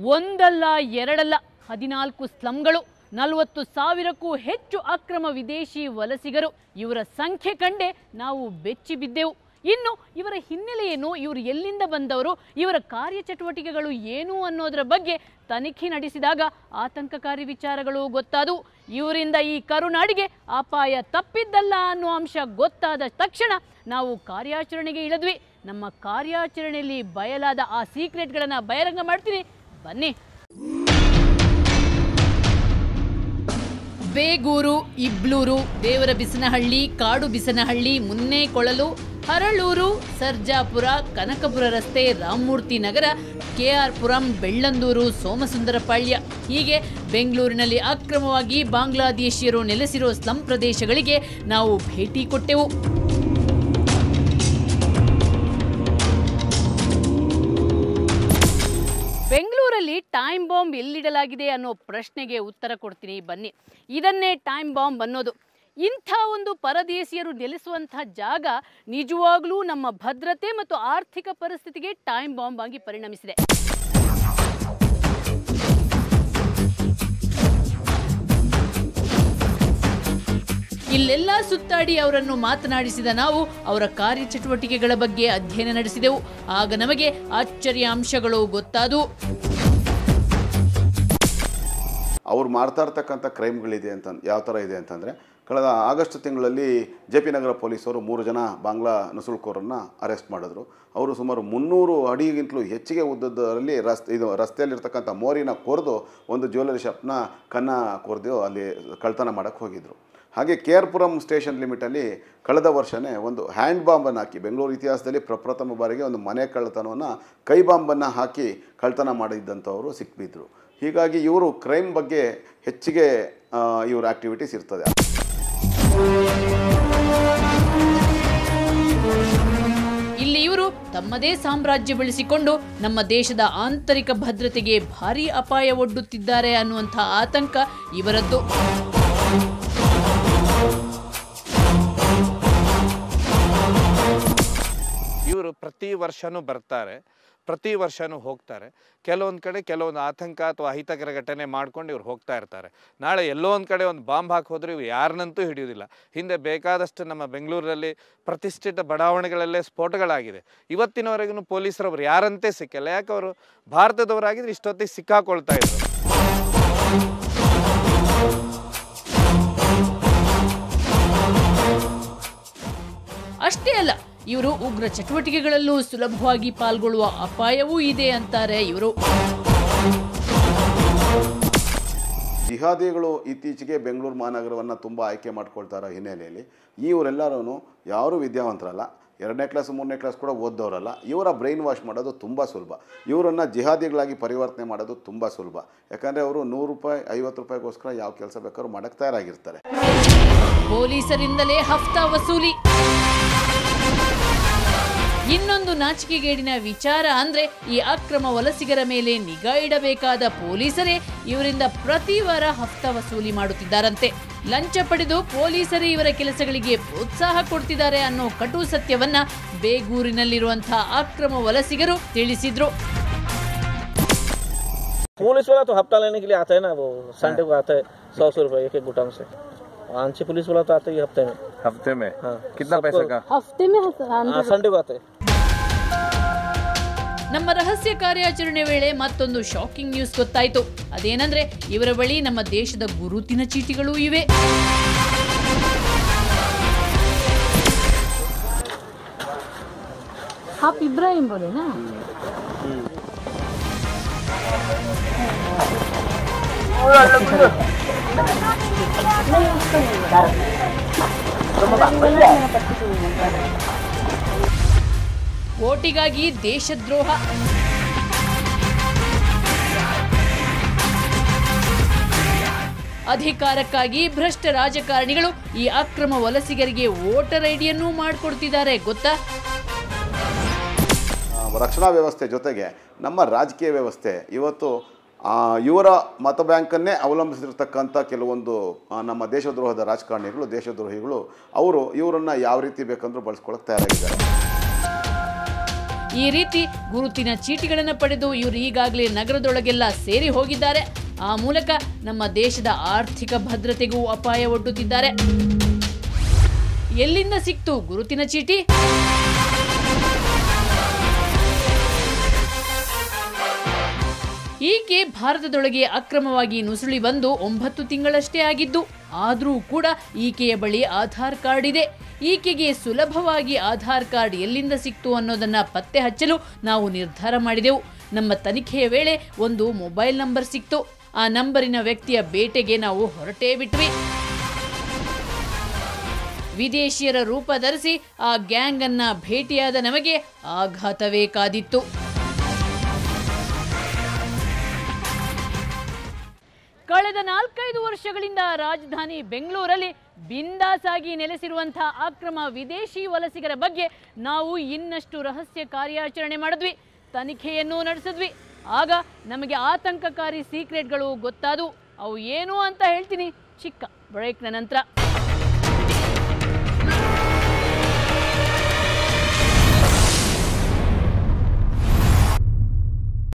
ಒಂದಲ್ಲ ಎರಡಲ್ಲ ಹದಿನಾಲ್ಕು ಸ್ಲಂಗಳು ನಲವತ್ತು ಸಾವಿರಕ್ಕೂ ಹೆಚ್ಚು ಅಕ್ರಮ ವಿದೇಶಿ ವಲಸಿಗರು ಇವರ ಸಂಖ್ಯೆ ಕಂಡೇ ನಾವು ಬೆಚ್ಚಿ ಬಿದ್ದೆವು ಇನ್ನು ಇವರ ಹಿನ್ನೆಲೆ ಏನು ಇವರು ಎಲ್ಲಿಂದ ಬಂದವರು ಇವರ ಕಾರ್ಯಚಟುವಟಿಕೆಗಳು ಏನು ಅನ್ನೋದರ ಬಗ್ಗೆ ತನಿಖೆ ನಡೆಸಿದಾಗ ಆತಂಕಕಾರಿ ವಿಚಾರಗಳು ಗೊತ್ತಾದವು ಇವರಿಂದ ಈ ಕರುನಾಡಿಗೆ ಅಪಾಯ ತಪ್ಪಿದ್ದಲ್ಲ ಅನ್ನೋ ಅಂಶ ಗೊತ್ತಾದ ತಕ್ಷಣ ನಾವು ಕಾರ್ಯಾಚರಣೆಗೆ ಇಳಿದ್ವಿ ನಮ್ಮ ಕಾರ್ಯಾಚರಣೆಯಲ್ಲಿ ಬಯಲಾದ ಆ ಸೀಕ್ರೆಟ್ಗಳನ್ನು ಬಹಿರಂಗ ಮಾಡ್ತೀನಿ ಬನ್ನಿ ಬೇಗೂರು ಇಬ್ಲೂರು ದೇವರ ಬಿಸನಹಳ್ಳಿ ಕಾಡು ಬಿಸನಹಳ್ಳಿ ಮುನ್ನೇಕೊಳಲು ಹರಳೂರು ಸರ್ಜಾಪುರ ಕನಕಪುರ ರಸ್ತೆ ರಾಮಮೂರ್ತಿ ನಗರ ಕೆಆರ್ ಪುರಂ ಬೆಳ್ಳಂದೂರು ಸೋಮಸುಂದರಪಾಳ್ಯ ಹೀಗೆ ಬೆಂಗಳೂರಿನಲ್ಲಿ ಅಕ್ರಮವಾಗಿ ಬಾಂಗ್ಲಾದೇಶಿಯರು ನೆಲೆಸಿರೋ ಸ್ಲಂ ಪ್ರದೇಶಗಳಿಗೆ ನಾವು ಭೇಟಿ ಕೊಟ್ಟೆವು ಬೆಂಗಳೂರಲ್ಲಿ ಟೈಮ್ ಬಾಂಬ್ ಎಲ್ಲಿಡಲಾಗಿದೆ ಅನ್ನೋ ಪ್ರಶ್ನೆಗೆ ಉತ್ತರ ಕೊಡ್ತೀನಿ ಬನ್ನಿ ಇದನ್ನೇ ಟೈಮ್ ಬಾಂಬ್ ಅನ್ನೋದು ಇಂಥ ಒಂದು ಪರದೇಶಿಯರು ನೆಲೆಸುವಂಥ ಜಾಗ ನಿಜವಾಗ್ಲೂ ನಮ್ಮ ಭದ್ರತೆ ಮತ್ತು ಆರ್ಥಿಕ ಪರಿಸ್ಥಿತಿಗೆ ಟೈಮ್ ಬಾಂಬ್ ಆಗಿ ಪರಿಣಮಿಸಿದೆ ಇಲ್ಲೆಲ್ಲ ಸುತ್ತಾಡಿ ಅವರನ್ನು ಮಾತನಾಡಿಸಿದ ನಾವು ಅವರ ಕಾರ್ಯಚಟುವಟಿಕೆಗಳ ಬಗ್ಗೆ ಅಧ್ಯಯನ ನಡೆಸಿದೆವು ಆಗ ನಮಗೆ ಆಶ್ಚರ್ಯ ಅಂಶಗಳು ಗೊತ್ತಾದವು ಅವ್ರು ಮಾಡ್ತಾ ಇರ್ತಕ್ಕಂಥ ಕ್ರೈಮ್ಗಳಿದೆ ಅಂತ ಯಾವ ಥರ ಇದೆ ಅಂತಂದರೆ ಕಳೆದ ಆಗಸ್ಟ್ ತಿಂಗಳಲ್ಲಿ ಜೆ ಪಿ ನಗರ ಪೊಲೀಸರು ಮೂರು ಜನ ಬಾಂಗ್ಲಾ ನುಸುಳುಕೋರನ್ನು ಅರೆಸ್ಟ್ ಮಾಡಿದ್ರು ಅವರು ಸುಮಾರು ಮುನ್ನೂರು ಅಡಿಗಿಂತಲೂ ಹೆಚ್ಚಿಗೆ ಉದ್ದದಲ್ಲಿ ರಸ್ತೆ ಇದು ರಸ್ತೆಯಲ್ಲಿರ್ತಕ್ಕಂಥ ಮೋರಿನ ಕೊರೆದು ಒಂದು ಜ್ಯುವೆಲರಿ ಶಾಪ್ನ ಕನ್ನ ಕೊರೆದು ಅಲ್ಲಿ ಕಳ್ತನ ಮಾಡೋಕ್ಕೆ ಹೋಗಿದ್ರು ಹಾಗೆ ಕೆ ಆರ್ ಪುರಂ ಸ್ಟೇಷನ್ ಲಿಮಿಟಲ್ಲಿ ಕಳೆದ ವರ್ಷವೇ ಒಂದು ಹ್ಯಾಂಡ್ ಬಾಂಬನ್ನು ಹಾಕಿ ಬೆಂಗಳೂರು ಇತಿಹಾಸದಲ್ಲಿ ಪ್ರಪ್ರಥಮ ಬಾರಿಗೆ ಒಂದು ಮನೆ ಕಳ್ಳತನವನ್ನು ಕೈ ಬಾಂಬನ್ನು ಹಾಕಿ ಕಳ್ತನ ಮಾಡಿದ್ದಂಥವರು ಸಿಕ್ಬಿದ್ರು ಹೀಗಾಗಿ ಇವರು ಕ್ರೈಮ್ ಬಗ್ಗೆ ಹೆಚ್ಚಿಗೆ ಆ, ಇವ್ರ ಆ್ಯಕ್ಟಿವಿಟೀಸ್ ಇರ್ತದೆ ಇಲ್ಲಿ ಇವರು ತಮ್ಮದೇ ಸಾಮ್ರಾಜ್ಯ ಬೆಳೆಸಿಕೊಂಡು ನಮ್ಮ ದೇಶದ ಆಂತರಿಕ ಭದ್ರತೆಗೆ ಭಾರಿ ಅಪಾಯ ಒಡ್ಡುತ್ತಿದ್ದಾರೆ ಅನ್ನುವಂಥ ಆತಂಕ ಇವರದ್ದು ಇವರು ಪ್ರತಿ ವರ್ಷನೂ ಬರ್ತಾರೆ ಪ್ರತಿ ವರ್ಷನೂ ಹೋಗ್ತಾರೆ ಕೆಲವೊಂದು ಕಡೆ ಕೆಲವೊಂದು ಆತಂಕ ಅಥವಾ ಅಹಿತಕರ ಘಟನೆ ಮಾಡ್ಕೊಂಡು ಇವ್ರು ಹೋಗ್ತಾ ಇರ್ತಾರೆ ನಾಳೆ ಎಲ್ಲೋ ಒಂದು ಕಡೆ ಒಂದು ಬಾಂಬ್ ಹಾಕಿ ಹೋದ್ರೆ ಇವು ಯಾರನ್ನಂತೂ ಹಿಡಿಯೋದಿಲ್ಲ ಹಿಂದೆ ಬೇಕಾದಷ್ಟು ನಮ್ಮ ಬೆಂಗಳೂರಲ್ಲಿ ಪ್ರತಿಷ್ಠಿತ ಬಡಾವಣೆಗಳಲ್ಲೇ ಸ್ಫೋಟಗಳಾಗಿದೆ ಇವತ್ತಿನವರೆಗೂ ಪೊಲೀಸರವ್ರು ಯಾರಂತೆ ಸಿಕ್ಕಿಲ್ಲ ಯಾಕೆ ಅವರು ಭಾರತದವರಾಗಿದ್ರೆ ಇಷ್ಟೊತ್ತಿಗೆ ಸಿಕ್ಕಾಕೊಳ್ತಾ ಇದ್ರು ಅಷ್ಟೇ ಅಲ್ಲ ಇವರು ಉಗ್ರ ಚಟುವಟಿಕೆಗಳಲ್ಲೂ ಸುಲಭವಾಗಿ ಪಾಲ್ಗೊಳ್ಳುವ ಅಪಾಯವೂ ಇದೆ ಅಂತಾರೆ ಇವರು ಜಿಹಾದಿಗಳು ಇತ್ತೀಚೆಗೆ ಬೆಂಗಳೂರು ಮಹಾನಗರವನ್ನು ತುಂಬ ಆಯ್ಕೆ ಮಾಡ್ಕೊಳ್ತಾರ ಹಿನ್ನೆಲೆಯಲ್ಲಿ ಇವರೆಲ್ಲರೂ ಯಾರೂ ವಿದ್ಯಾವಂತರಲ್ಲ ಎರಡನೇ ಕ್ಲಾಸ್ ಮೂರನೇ ಕ್ಲಾಸ್ ಕೂಡ ಓದ್ದವರಲ್ಲ ಇವರ ಬ್ರೈನ್ ವಾಶ್ ಮಾಡೋದು ತುಂಬ ಸುಲಭ ಇವರನ್ನು ಜಿಹಾದಿಗಳಾಗಿ ಪರಿವರ್ತನೆ ಮಾಡೋದು ತುಂಬ ಸುಲಭ ಯಾಕಂದರೆ ಅವರು ನೂರು ರೂಪಾಯಿ ಐವತ್ತು ರೂಪಾಯಿಗೋಸ್ಕರ ಯಾವ ಕೆಲಸ ಬೇಕಾದ್ರೂ ಮಾಡೋಕ್ಕೆ ತಯಾರಾಗಿರ್ತಾರೆ ಪೊಲೀಸರಿಂದಲೇ ಹಫ್ತಾ ವಸೂಲಿ ಇನ್ನೊಂದು ನಾಚಿಕೆಗೇಡಿನ ವಿಚಾರ ಅಂದ್ರೆ ಈ ಅಕ್ರಮ ವಲಸಿಗರ ಮೇಲೆ ನಿಗಾ ಇಡಬೇಕಾದ ಪೊಲೀಸರೇ ಇವರಿಂದ ಪ್ರತಿ ವಾರ ಹಫ್ತಾ ವಸೂಲಿ ಮಾಡುತ್ತಿದ್ದಾರಂತೆ ಲಂಚ ಪಡೆದು ಪೊಲೀಸರೇ ಇವರ ಕೆಲಸಗಳಿಗೆ ಪ್ರೋತ್ಸಾಹ ಕೊಡ್ತಿದ್ದಾರೆ ಅನ್ನೋ ಕಟು ಸತ್ಯವನ್ನ ಬೇಗೂರಿನಲ್ಲಿರುವಂತಹ ಅಕ್ರಮ ವಲಸಿಗರು ತಿಳಿಸಿದ್ರು पुलिस वाला तो हफ्ता लेने के लिए आता है ना वो संडे को आता है सौ सौ रुपए एक एक गुटाम से आंची पुलिस वाला तो आता ही हफ्ते में हफ्ते में हाँ कितना पैसे का ಹಫ್ತೆ ಮೇ हाँ संडे को आता है ನಮ್ಮ ರಹಸ್ಯ ಕಾರ್ಯಾಚರಣೆ ವೇಳೆ ಮತ್ತೊಂದು ಶಾಕಿಂಗ್ ನ್ಯೂಸ್ ಗೊತ್ತಾಯ್ತು ಅದೇನಂದ್ರೆ ಇವರ ಬಳಿ ನಮ್ಮ ದೇಶದ ಗುರುತಿನ ಚೀಟಿಗಳೂ ಇವೆ आप इब्राहिम बोले ना ಓಟಿಗಾಗಿ ದೇಶದ್ರೋಹ ಅಧಿಕಾರಕ್ಕಾಗಿ ಭ್ರಷ್ಟ ರಾಜಕಾರಣಿಗಳು ಈ ಅಕ್ರಮ ವಲಸಿಗರಿಗೆ ವೋಟರ್ ಐಡಿಯನ್ನೂ ಮಾಡಿಕೊಡ್ತಿದ್ದಾರೆ ಗೊತ್ತಾ ಆ, ರಕ್ಷಣಾ ವ್ಯವಸ್ಥೆ ಜೊತೆಗೆ ನಮ್ಮ ರಾಜಕೀಯ ವ್ಯವಸ್ಥೆ ಇವತ್ತು ಆ, ಇವರ ಮತ ಬ್ಯಾಂಕನ್ನೇ ಅವಲಂಬಿಸಿರ್ತಕ್ಕಂಥ ಕೆಲವೊಂದು ಆ, ನಮ್ಮ ದೇಶದ್ರೋಹದ ರಾಜಕಾರಣಿಗಳು ದೇಶದ್ರೋಹಿಗಳು ಅವರು ಇವರನ್ನು ಯಾವ ರೀತಿ ಬೇಕಂದ್ರೂ ಬಳಸ್ಕೊಳ್ಳೋಕೆ ತಯಾರಾಗಿದ್ದಾರೆ ಈ ರೀತಿ ಗುರುತಿನ ಚೀಟಿಗಳನ್ನು ಪಡೆದು ಇವರು ಈಗಾಗಲೇ ನಗರದೊಳಗೆಲ್ಲ ಸೇರಿ ಹೋಗಿದ್ದಾರೆ ಆ ಮೂಲಕ ನಮ್ಮ ದೇಶದ ಆರ್ಥಿಕ ಭದ್ರತೆಗೂ ಅಪಾಯ ಒಡ್ಡುತ್ತಿದ್ದಾರೆ ಎಲ್ಲಿಂದ ಸಿಕ್ತು ಗುರುತಿನ ಚೀಟಿ ಈಕೆ ಭಾರತದೊಳಗೆ ಅಕ್ರಮವಾಗಿ ನುಸುಳಿ ಬಂದು ಒಂಬತ್ತು ತಿಂಗಳಷ್ಟೇ ಆಗಿದ್ದು ಆದರೂ ಕೂಡ ಈಕೆಯ ಬಳಿ ಆಧಾರ್ ಕಾರ್ಡ್ ಇದೆ ಈಕೆಗೆ ಸುಲಭವಾಗಿ ಆಧಾರ್ ಕಾರ್ಡ್ ಎಲ್ಲಿಂದ ಸಿಕ್ತು ಅನ್ನೋದನ್ನ ಪತ್ತೆ ಹಚ್ಚಲು ನಾವು ನಿರ್ಧಾರ ಮಾಡಿದೆವು ನಮ್ಮ ತನಿಖೆಯ ವೇಳೆ ಒಂದು ಮೊಬೈಲ್ ನಂಬರ್ ಸಿಕ್ತು ಆ ನಂಬರಿನ ವ್ಯಕ್ತಿಯ ಬೇಟೆಗೆ ನಾವು ಹೊರಟೇ ಬಿಟ್ವಿ ವಿದೇಶಿಯರ ರೂಪ ಧರಿಸಿ ಆ ಗ್ಯಾಂಗ್ ಅನ್ನ ಭೇಟಿಯಾದ ನಮಗೆ ಆಘಾತವೇ ಕಾದಿತ್ತು ಕಳೆದ ನಾಲ್ಕೈದು ವರ್ಷಗಳಿಂದ ರಾಜಧಾನಿ ಬೆಂಗಳೂರಲ್ಲಿ ಬಿಂದಾಸಾಗಿ ನೆಲೆಸಿರುವಂತಹ ಅಕ್ರಮ ವಿದೇಶಿ ವಲಸಿಗರ ಬಗ್ಗೆ ನಾವು ಇನ್ನಷ್ಟು ರಹಸ್ಯ ಕಾರ್ಯಾಚರಣೆ ಮಾಡಿದ್ವಿ ತನಿಖೆಯನ್ನು ನಡೆಸಿದ್ವಿ ಆಗ ನಮಗೆ ಆತಂಕಕಾರಿ ಸೀಕ್ರೆಟ್ಗಳು ಗೊತ್ತಾದವು ಅವು ಏನು ಅಂತ ಹೇಳ್ತೀನಿ ಚಿಕ್ಕ ಬ್ರೇಕ್ನ ನಂತರ